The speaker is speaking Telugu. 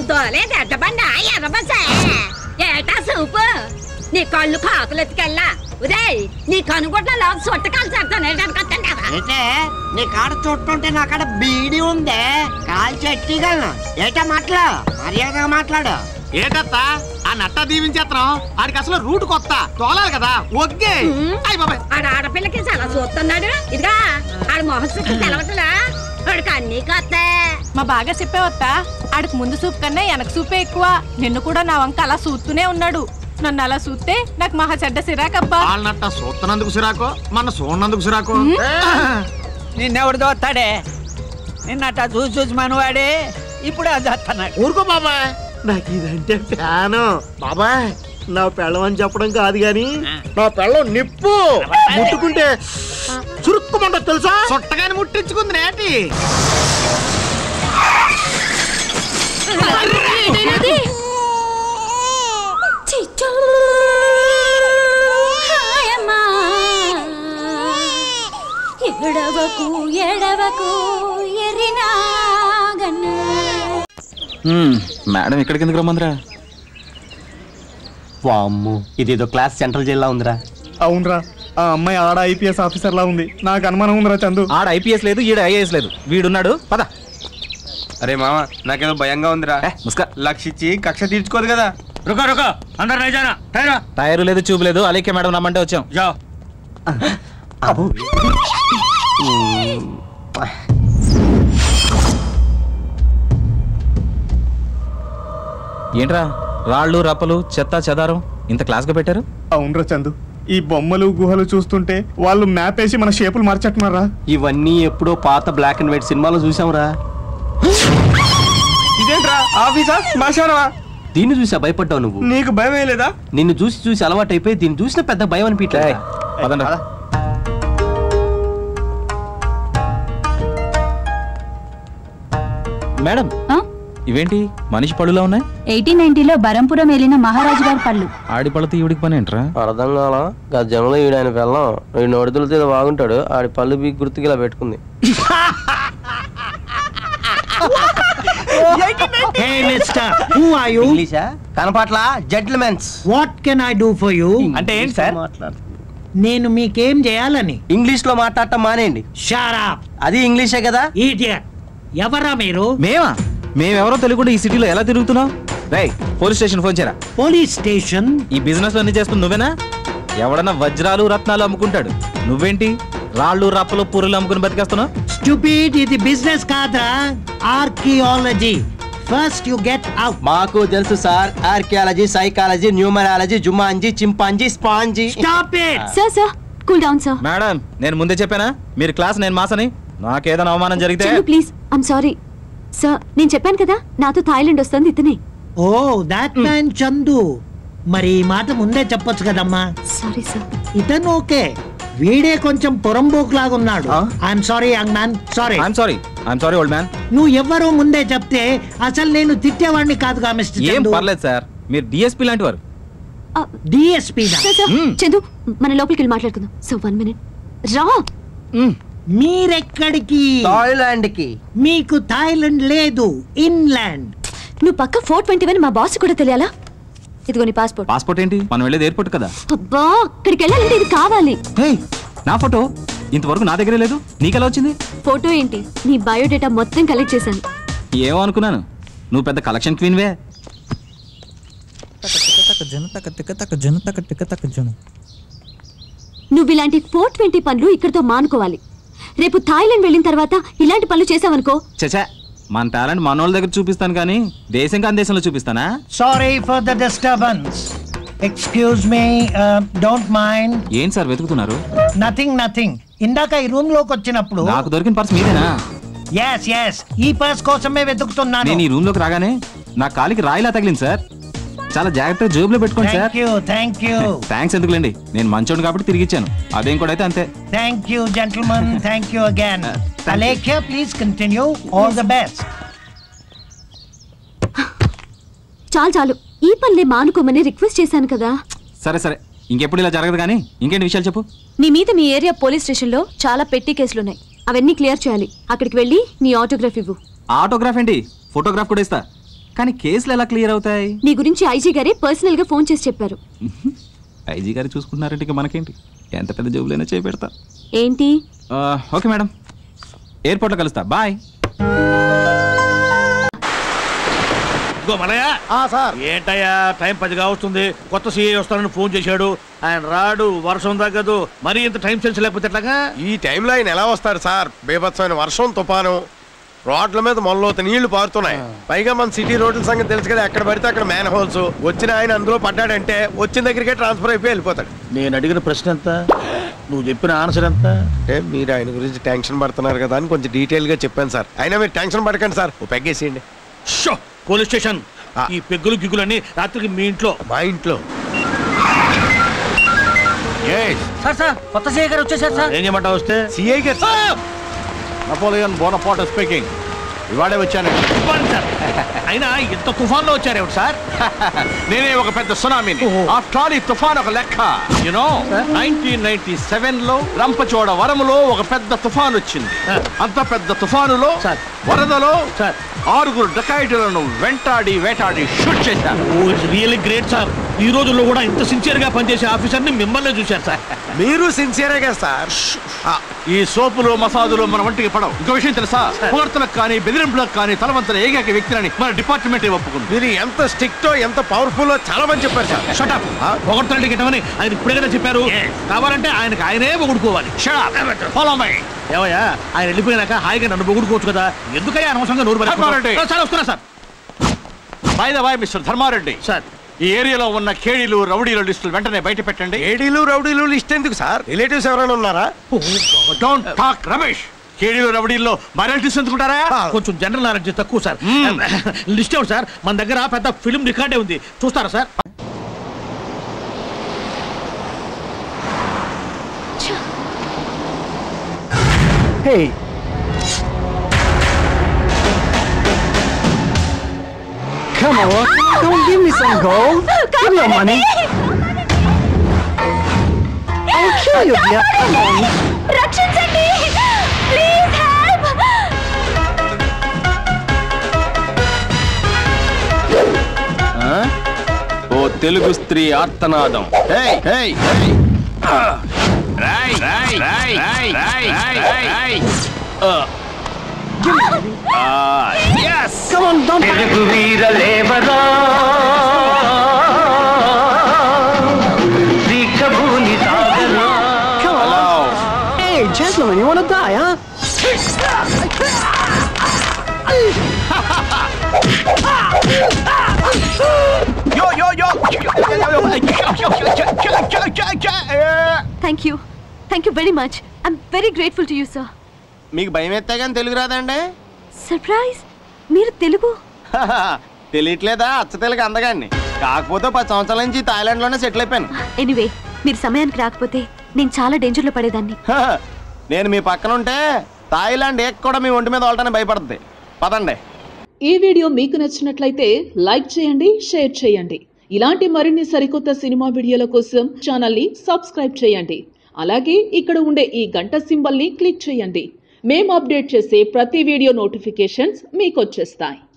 దొద్దోలే దెడ్డబండ ఎర్రబసే ఏటా సూపు నీ కళ్ళు కాకులు ఎత్తుకెళ్ళా ఉదయ్ నీ కనుగొడ్లలో సొట్టకాలు చేస్తాను ఏంటనుకొస్తాంటావా అయితే నీ కాడ చుట్టుంటే నా కాడ బీడి ఉందే కాల్ చెట్టిగలను ఏటా మాటలు మర్యాదగా మాట్లాడు ఏటత్తా ఆ నట్ట దీవించేత్రం ఆడికి అసలు రూట్ కొత్త తోలాలి కదా ఒగ్గే అయ్య బాబాయ్ ఆడ ఆడపిల్లకి చాలా చూస్తున్నాడు ఇదిగా ఆడ మొహస్సుకి తెలవట్లా ఆడికి అన్నీ కొత్త మా బాగా చెప్పేవత్తా ఆడికి ముందు సూప్ కన్నా వెనక సూపే ఎక్కువ నిన్ను కూడా నా వంక అలా చూస్తూనే ఉన్నాడు నన్ను అలా చూస్తే నాకు మహా చెడ్డ సిరాకబ్బా వాళ్ళ నట్ట చూస్తున్నందుకు సిరాకో మన చూడనందుకు సిరాకో నిన్నెవడు దోస్తాడే నిన్నట చూసి చూసి మనవాడే ఇప్పుడు అది వస్తున్నాడు ఊరుకో బాబాయ్ నాకు ఇదంటే ఫ్యాను బాబాయ్ నా పెళ్ళం అని చెప్పడం కాదు గాని నా పెళ్ళం నిప్పు ముట్టుకుంటే చురుక్కుమంట తెలుసా చుట్టగాని ముట్టించుకుంది నేటి ఎడవకు ఎడవకు ఎరినాగన్న మేడం ఇక్కడికి ఎందుకు రమ్మందిరా వామ్ము ఇదేదో క్లాస్ సెంట్రల్ జైల్లో ఉందిరా అవునరా ఆ అమ్మాయి ఆడ ఐపీఎస్ ఆఫీసర్ లా ఉంది నాకు అనుమానం ఉందిరా చందు ఆడ ఐపీఎస్ లేదు ఈడ ఐఏఎస్ లేదు వీడున్నాడు పద అరే మామ నాకేదో భయంగా ఉందిరా ముస్కా లక్ష ఇచ్చి కక్ష తీర్చుకోదు కదా రుకో రుకో అందరు నైజానా టైరా టైరు లేదు చూపు లేదు అలీకే మేడం రమ్మంటే వచ్చాం జా ఏంట్రా రాళ్ళు రప్పలు చెత్త చెదారం ఇంత క్లాస్గా పెట్టారు అవునరా చందు ఈ బొమ్మలు గుహలు చూస్తుంటే వాళ్ళు మ్యాప్ వేసి మన షేపులు మార్చట్టున్నారా ఇవన్నీ ఎప్పుడో పాత బ్లాక్ అండ్ వైట్ సినిమాలో చూసాంరా ఇదేంట్రా ఆఫీసా శ్మశానమా దీన్ని చూసా భయపడ్డావు నువ్వు నీకు భయం లేదా నిన్ను చూసి చూసి అలవాటు అయిపోయి దీన్ని చూసిన పెద్ద భయం అనిపించలే పదండి మేడం ఇవేంటి మనిషి పళ్ళులా ఉన్నాయి ఎయిటీన్ నైన్టీలో బరంపురం వెళ్ళిన మహారాజు గారి పళ్ళు ఆడి పళ్ళతో ఈవిడికి పని ఏంట్రా అర్థం కాల గజంలో ఈడు ఆయన వెళ్ళం ఈ నొడితులతో ఏదో బాగుంటాడు ఆడి పళ్ళు బీ గుర్తుకి ఇలా పెట్టుకుంది Hey, mister, who are you? ఇంగ్లీషా కనపట్ల gentlemens What can I do for you? అంటే ఏంటి సార్ నేను మీకేం చేయాలని ఇంగ్లీష్ లో మాట్లాడటం మానేయండి షారాప్ అది ఇంగ్లీషే కదా ఇడియట్ ఎవరా మీరు మేమా మేమెవరో తెలియకుండా ఈ సిటీలో ఎలా తిరుగుతున్నావు రై పోలీస్ స్టేషన్ ఫోన్ చేయరా పోలీస్ స్టేషన్ ఈ బిజినెస్ అన్ని చేస్తుంది నువ్వేనా ఎవడన్నా వజ్రాలు రత్నాలు అమ్ముకుంటాడు నువ్వేంటి రాళ్ళు రప్పలు పుర్రులు అమ్ముకుని బతికేస్తున్నావు స్టూపిడ్ ఇది బిజినెస్ కాదా archaeology first you get out మాకు తెలుసు sir archaeology psychology numerology Jumanji chimpanzee spongy stop it sir sir cool down sir madam నేను ముందే చెప్పానా మీరు క్లాస్ నేను మాసని నాకేదైనా అవమానం జరిగితే Chandu please I'm sorry sir నేను చెప్పాను కదా నాతో థాయిలాండ్ వస్తుంది ఇతనే ఓ దాట్ మ్యాన్ చందు మరి ఈ మాట ముందే చెప్పొచ్చు కదమ్మా సారీ సార్ ఇతను ఓకే వీడే కొంచెం పొరంబోక్ లాగా ఉన్నాడు I'm sorry young man sorry I'm sorry I'm sorry old man నువ్వు ఎవ్వరూ ముందే చెప్తే అసలు నేను తిట్టేవాడిని కాదుగా మిస్టర్ ఏం చందు పర్లేదు సార్ మీరు డిఎస్పీ లాంటి వారు డిఎస్పీ సార్ సార్ చందు మన లోపలికి వెళ్ళి మాట్లాడుకుందాం సో వన్ మినిట్ రా మీరెక్కడికి థాయిలాండ్ కి మీకు థాయిలాండ్ లేదు ఇన్లాండ్ నువ్వు పక్క ఫోర్ ట్వంటీ వన్ మా బాస్ కూడా తెలియాలా ఇదిగో నీ పాస్పోర్ట్ పాస్పోర్ట్ ఏంటి మనం వెళ్ళేది ఎయిర్పోర్ట్ కదా అబ్బా అక్కడికి వెళ్ళాలంటే ఇది కావాలి హే నా ఫోటో ఇంతవరకు నా దగ్గరే లేదు నీకెలా వచ్చింది ఫోటో ఏంటి నీ బయోడేటా మొత్తం కలెక్ట్ చేశాను ఏమో అనుకున్నాను నువ్వు పెద్ద కలెక్షన్ క్వీన్వే నువ్వు ఇలాంటి ఫోర్ ట్వంటీ పనులు ఇక్కడితో మానుకోవాలి రేపు థాయిలాండ్ వెళ్ళిన తర్వాత ఇలాంటి పనులు చేసావనుకో చచా మన టాలెంట్ మనోళ్ళ దగ్గర చూపిస్తాను కానీ దేశం కాని దేశంలో చూపిస్తానా sorry for the disturbance excuse me don't mind ఏం సార్ వెతుకుతున్నారు నథింగ్ నథింగ్ ఇందాక ఈ రూమ్ లోకి వచ్చినప్పుడు నాకు దొరికిన పర్స్ మీదేనా ఎస్ ఎస్ ఈ పర్స్ కోసమే వెతుకుతున్నాను నేను ఈ రూమ్ లోకి రాగానే నా కాలికి రాయిలా తగిలింది సార్ చాలా జాగ్రత్తగా జేబులో పెట్టుకోండి sir thank you thank you thanks ఎందుకులేండి నేను మంచోడు కాబట్టి తిరిగి ఇచ్చాను అదేం కూడా అయితే అంతే thank you gentleman thank you again Alekhya please continue all the best చాలు చాలు ఈ పనులే మానుకోమని రిక్వెస్ట్ చేశాను కదా సరే సరే ఇంకెప్పుడు ఇలా జరగదు కానీ ఇంకేంటి విషయాలు చెప్పు నీ మీద మీ ఏరియా పోలీస్ స్టేషన్లో చాలా పెట్టి కేసులున్నాయి అవన్నీ క్లియర్ చేయాలి అక్కడికి వెళ్ళి నీ ఆటోగ్రాఫ్ ఇవ్వు ఆటోగ్రాఫ్ ఏంటి ఫోటోగ్రాఫ్ కూడా ఇస్తా కానీ కేసులు ఎలా క్లియర్ అవుతాయి నీ గురించి ఐజీ గారే పర్సనల్ గా ఫోన్ చేసి చెప్పారు ఐజీ గారు చూసుకుంటున్నారంటే ఇక మనకేంటి ఎంత పెద్ద జోబులైనా చేయి పెడతా ఏంటి ఆ, ఓకే మేడం ఎయిర్పోర్ట్లో కలుస్తా బాయ్ ఇదిగో మలయ సార్ ఏంటయ్యా టైం పది కావస్తుంది కొత్త సీఏ వస్తానని ఫోన్ చేశాడు ఆయన రాడు వర్షం తగ్గదు మరి ఇంత టైం సెన్స్ లేకపోతే ఎట్లాగా ఈ టైంలో ఆయన ఎలా వస్తారు సార్ బీభత్సమైన వర్షం తుఫాను రోడ్ల మీద మొల్లలోత నీళ్లు పారుతున్నాయి పైగా మన సిటీ రోడ్ల సంగతి తెలుసు కదా ఎక్కడ పడితే అక్కడ మ్యాన్ హోల్స్ వచ్చిన ఆయన అందులో పడ్డాడంటే వచ్చిన దగ్గరికే ట్రాన్స్ఫర్ అయిపోయి వెళ్ళిపోతాడు నేను అడిగిన ప్రశ్న ఎంత నువ్వు చెప్పిన ఆన్సర్ ఎంత అంటే మీరు ఆయన గురించి టెన్షన్ పడుతున్నారు కదా అని కొంచెం డీటెయిల్ గా చెప్పాను సార్ అయినా మీరు టెన్షన్ పడకండి సార్ ఓ పెగ్గేసేయండి షో పోలీస్ స్టేషన్ ఈ పెగ్గులు గిగ్గులన్నీ రాత్రికి మీ ఇంట్లో మా ఇంట్లో సార్ సార్ కొత్త సీఏ గారు వచ్చేసారు సార్ ఏం చేయమంటావు వస్తే సిఐ గారు నపోలియన్ బోనపాట స్పీకింగ్ ఇవాడే వచ్చాను సార్ అయినా ఇంత తుఫాన్లో వచ్చారేమిటి సార్ నేనే ఒక పెద్ద సునామీని ఆఫ్టర్ ఆల్ ఈ తుఫాన్ ఒక లెక్క యునో నైన్టీన్ నైన్టీ సెవెన్ లో రంపచోడ వరములో ఒక పెద్ద తుఫాన్ వచ్చింది అంత పెద్ద తుఫానులో వరదలో ఆరుగురు డకాయిటులను వెంటాడి వేటాడి షూట్ చేశారు oh it's really great sir ఈ రోజుల్లో కూడా ఇంత సిన్సియర్ గా పనిచేసే ఆఫీసర్ని మిమ్మల్ని చూశారు సార్ మీరు సిన్సియరే సార్ ఈ సోపులు మసాజులు మన వంటికి పడవు ఇంకో విషయం తెలుసా పొగడ్తలకు కానీ బెదిరింపులకు కానీ తలవంతన ఏకైక వ్యక్తిని మన డిపార్ట్మెంట్ ఒప్పుకుంది మీరు ఎంత స్ట్రిక్టో ఎంత పవర్ఫుల్ చాలా మంది చెప్పారు సార్ షటప్ పొగడతాండి గిట్టమని ఆయన ఇప్పుడే కదా చెప్పారు కావాలంటే ఆయనకి ఆయనే పొగుడుకోవాలి ఫాలో మై ఏమయ్యా ఆయన వెళ్ళిపోయినాక హాయిగా నన్ను పొగుడుకోవచ్చు కదా ఎందుకయ్యా అనవసరంగా నోరు ధర్మారెడ్డి. పెట్టుకుంటావు? సార్ వస్తున్నా sir by the way mister Dharma Reddy sir ఈ ఏరియాలో ఉన్న కేడీలు రౌడీల లిస్టులు వెంటనే బయట పెట్టండి ఏడీలు రౌడీలు లిస్ట్ ఎందుకు సార్ రిలేటివ్స్ ఎవరైనా ఉన్నారా డోంట్ టాక్ రమేష్ కేడీలు రౌడీల్లో మా రిలేటివ్స్ ఎందుకుంటారా కొంచెం జనరల్ నాలెడ్జ్ తక్కువ సార్ లిస్ట్ ఏమిటి సార్ మన దగ్గర పెద్ద ఫిల్మ్ రికార్డే ఉంది చూస్తారా sir Hey. Come on, come on, give me some gold. Give me your money. I'll kill you, dear. Come on. రక్షించండి ప్లీజ్ హెల్ప్ ఆ? ఓ తెలుగు స్త్రీ ఆర్తనాదం ఏయ్, ఏయ్, ఏయ్. రాయ్, రాయ్, రాయ్, రాయ్, రాయ్, రాయ్, రాయ్, రాయ్. ఆ. ఆ, yes. తెలుగు వీరలేవరా దీక్షభూని సాగరా Come on. Hey, gentlemen, you wanna die, huh? Yo, yo, yo. Thank you thank you very much I'm very grateful to you sir మీకు భయం ఎత్తే కానీ తెలుగు రాదండి సర్ప్రైజ్ మీరు తెలుగు తెలియట్లేదా అచ్చ తెలుగు అందగాన్ని కాకపోతే పది సంవత్సరాల నుంచి థాయిలాండ్ లోనే సెటిల్ అయిపోయాను ఎనీవే మీరు సమయానికి రాకపోతే నేను చాలా డేంజర్లో పడేదాన్ని నేను మీ పక్కన ఉంటే థాయిలాండ్ ఏక్ కూడా మీ ఒంటి మీద వాళ్ళని భయపడుతుంది పదండి ఈ వీడియో మీకు నచ్చినట్లయితే లైక్ చేయండి షేర్ చేయండి ఇలాంటి మరిన్ని సరికొత్త సినిమా వీడియోల కోసం ఛానల్ని సబ్స్క్రైబ్ చేయండి అలాగే ఇక్కడ ఉండే ఈ గంట సింబల్ని క్లిక్ చేయండి మేము అప్డేట్ చేసే ప్రతి వీడియో నోటిఫికేషన్స్ మీకు వచ్చేస్తాయి